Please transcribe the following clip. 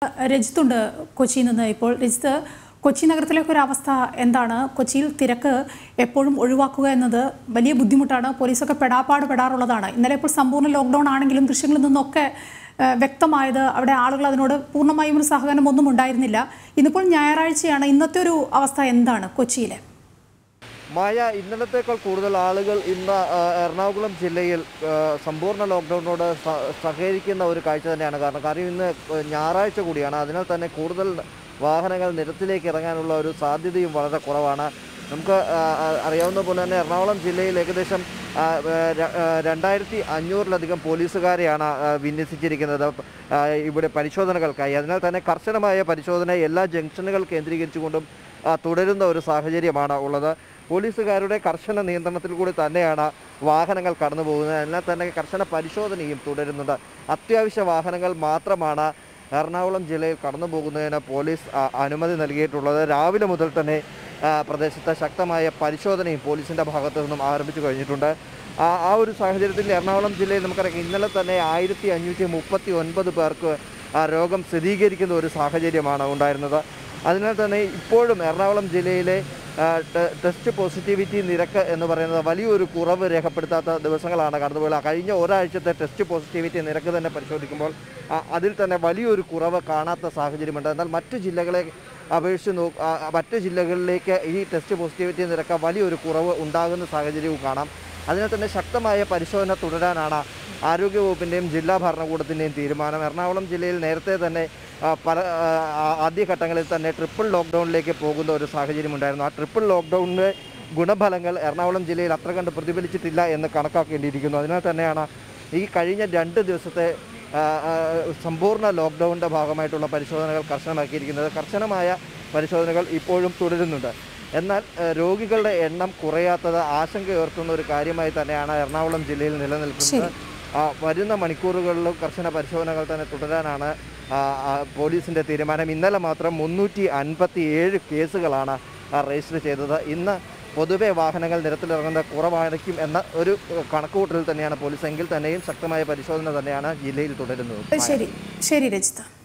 രജിത്തുണ്ട് കൊച്ചിയിൽ നിന്ന് ഇപ്പോൾ രജിത്ത് കൊച്ചി നഗരത്തിലേക്ക് ഒരു അവസ്ഥ എന്താണ് കൊച്ചിയിൽ തിരക്ക് എപ്പോഴും ഒഴിവാക്കുക എന്നത് വലിയ ബുദ്ധിമുട്ടാണ് പോലീസൊക്കെ പെടാപ്പാട് പെടാറുള്ളതാണ് ഇന്നലെ ഇപ്പോൾ സമ്പൂർണ്ണ ലോക്ക്ഡൗൺ ആണെങ്കിലും ദൃശ്യങ്ങളിൽ നിന്നൊക്കെ ഏഹ്, വ്യക്തമായത് അവിടെ ആളുകൾ അതിനോട് പൂർണ്ണമായും ഒരു സഹകരണം ഒന്നും ഉണ്ടായിരുന്നില്ല ഇന്നിപ്പോൾ ഞായറാഴ്ചയാണ് ഇന്നത്തെ ഒരു അവസ്ഥ എന്താണ് കൊച്ചിയിലെ മായ ഇന്നലത്തേക്കാൾ കൂടുതൽ ആളുകൾ ഇന്ന് ആ, എറണാകുളം ജില്ലയിൽ ആ, സമ്പൂർണ്ണ ലോക്ക്ഡൗണിനോട് സ- സഹകരിക്കുന്ന ഒരു കാഴ്ച തന്നെയാണ് കാരണം കാര്യം ഇന്ന് ഞായറാഴ്ച കൂടിയാണ് അതിനാൽ തന്നെ കൂടുതൽ വാഹനങ്ങൾ നിരത്തിലേക്ക് ഇറങ്ങാനുള്ള ഒരു സാധ്യതയും വളരെ കുറവാണ് നമുക്ക് ആ, ആ, അറിയാവുന്ന പോലെ തന്നെ എറണാകുളം ജില്ലയിൽ ഏകദേശം ആ, ആ, ര- ആ, രണ്ടായിരത്തി അഞ്ഞൂറിലധികം പോലീസുകാരെയാണ് ആ, വിന്യസിച്ചിരിക്കുന്നത് ആ, ഇവിടെ പരിശോധനകൾക്കായി അതിനാൽ തന്നെ കർശനമായ പരിശോധന എല്ലാ ജംഗ്ഷനുകൾ കേന്ദ്രീകരിച്ചുകൊണ്ടും ആ, തുടരുന്ന ഒരു സാഹചര്യമാണ് ഉള്ളത് പോലീസുകാരുടെ കർശന നിയന്ത്രണത്തിൽ കൂടി തന്നെയാണ് വാഹനങ്ങൾ കടന്നു പോകുന്നത് എന്നാൽ തന്നെ കർശന പരിശോധനയും തുടരുന്നുണ്ട് അത്യാവശ്യ വാഹനങ്ങൾ മാത്രമാണ് എറണാകുളം ജില്ലയിൽ കടന്നു പോകുന്നതിന് പോലീസ് ആ, അനുമതി നൽകിയിട്ടുള്ളത് രാവിലെ മുതൽ തന്നെ ആ, പ്രദേശത്ത് ശക്തമായ പരിശോധനയും പോലീസിൻ്റെ ഭാഗത്തു നിന്നും ആരംഭിച്ചു കഴിഞ്ഞിട്ടുണ്ട് ആ ആ ഒരു സാഹചര്യത്തിൽ എറണാകുളം ജില്ലയിൽ നമുക്കറിയാം ഇന്നലെ തന്നെ ആയിരത്തി അഞ്ഞൂറ്റി മുപ്പത്തി ഒൻപത് പേർക്ക് ആ രോഗം സ്ഥിരീകരിക്കുന്ന ഒരു സാഹചര്യമാണ് ഉണ്ടായിരുന്നത് അതിനാൽ തന്നെ ഇപ്പോഴും എറണാകുളം ജില്ലയിലെ ആ, ടെ- ടെസ്റ്റ് പോസിറ്റിവിറ്റി നിരക്ക് എന്ന് പറയുന്നത് വലിയൊരു കുറവ് രേഖപ്പെടുത്താത്ത ദിവസങ്ങളാണ് കടന്നുപോയത് കഴിഞ്ഞ ഒരാഴ്ചത്തെ ടെസ്റ്റ് പോസിറ്റിവിറ്റി നിരക്ക് തന്നെ പരിശോധിക്കുമ്പോൾ ആ, അതിൽ തന്നെ വലിയൊരു കുറവ് കാണാത്ത സാഹചര്യമുണ്ട് എന്നാൽ മറ്റു ജില്ലകളെ അപേക്ഷിച്ച് നോ ആ, മറ്റു ജില്ലകളിലേക്ക് ഈ ടെസ്റ്റ് പോസിറ്റിവിറ്റി നിരക്ക് വലിയൊരു കുറവ് ഉണ്ടാകുന്ന സാഹചര്യവും കാണാം അതിനാൽ തന്നെ ശക്തമായ പരിശോധന തുടരാനാണ് ആരോഗ്യവകുപ്പിൻ്റെയും ജില്ലാ ഭരണകൂടത്തിൻ്റെയും തീരുമാനം എറണാകുളം ജില്ലയിൽ നേരത്തെ തന്നെ ആ, പല ആ, ആ- ആദ്യഘട്ടങ്ങളിൽ തന്നെ ട്രിപ്പിൾ ലോക്ക്ഡൗണിലേക്ക് പോകുന്ന ഒരു സാഹചര്യം ഉണ്ടായിരുന്നു ആ ട്രിപ്പിൾ ലോക്ക്ഡൗണിൻ്റെ ഗുണഫലങ്ങൾ എറണാകുളം ജില്ലയിൽ അത്ര കണ്ട് പ്രതിഫലിച്ചിട്ടില്ല എന്ന് കണക്കാക്കേണ്ടിയിരിക്കുന്നു അതിനാൽ തന്നെയാണ് ഈ കഴിഞ്ഞ രണ്ട് ദിവസത്തെ ആ, ആ, സമ്പൂർണ്ണ ലോക്ക്ഡൗണിൻ്റെ ഭാഗമായിട്ടുള്ള പരിശോധനകൾ കർശനമാക്കിയിരിക്കുന്നത് കർശനമായ പരിശോധനകൾ ഇപ്പോഴും തുടരുന്നുണ്ട് എന്നാൽ ഏഹ്, രോഗികളുടെ എണ്ണം കുറയാത്തത് ആശങ്കയുയർത്തുന്ന ഒരു കാര്യമായി തന്നെയാണ് എറണാകുളം ജില്ലയിൽ നിലനിൽക്കുന്നത് ആ, വരുന്ന മണിക്കൂറുകളിലും കർശന പരിശോധനകൾ തന്നെ തുടരാനാണ് ആ, ആ, പോലീസിന്റെ തീരുമാനം ഇന്നലെ മാത്രം മുന്നൂറ്റി അൻപത്തി ഏഴ് കേസുകളാണ് ആ, രജിസ്റ്റർ ചെയ്തത് ഇന്ന് പൊതുവെ വാഹനങ്ങൾ നിരത്തിലിറങ്ങുന്നത് കുറവായിരിക്കും എന്ന ഒരു ഏഹ്, കണക്കുകൂട്ടൽ തന്നെയാണ് പോലീസ് എങ്കിൽ തന്നെയും ശക്തമായ പരിശോധന തന്നെയാണ് ജില്ലയിൽ തുടരുന്നത് ശരി ശരി രജിത്ത്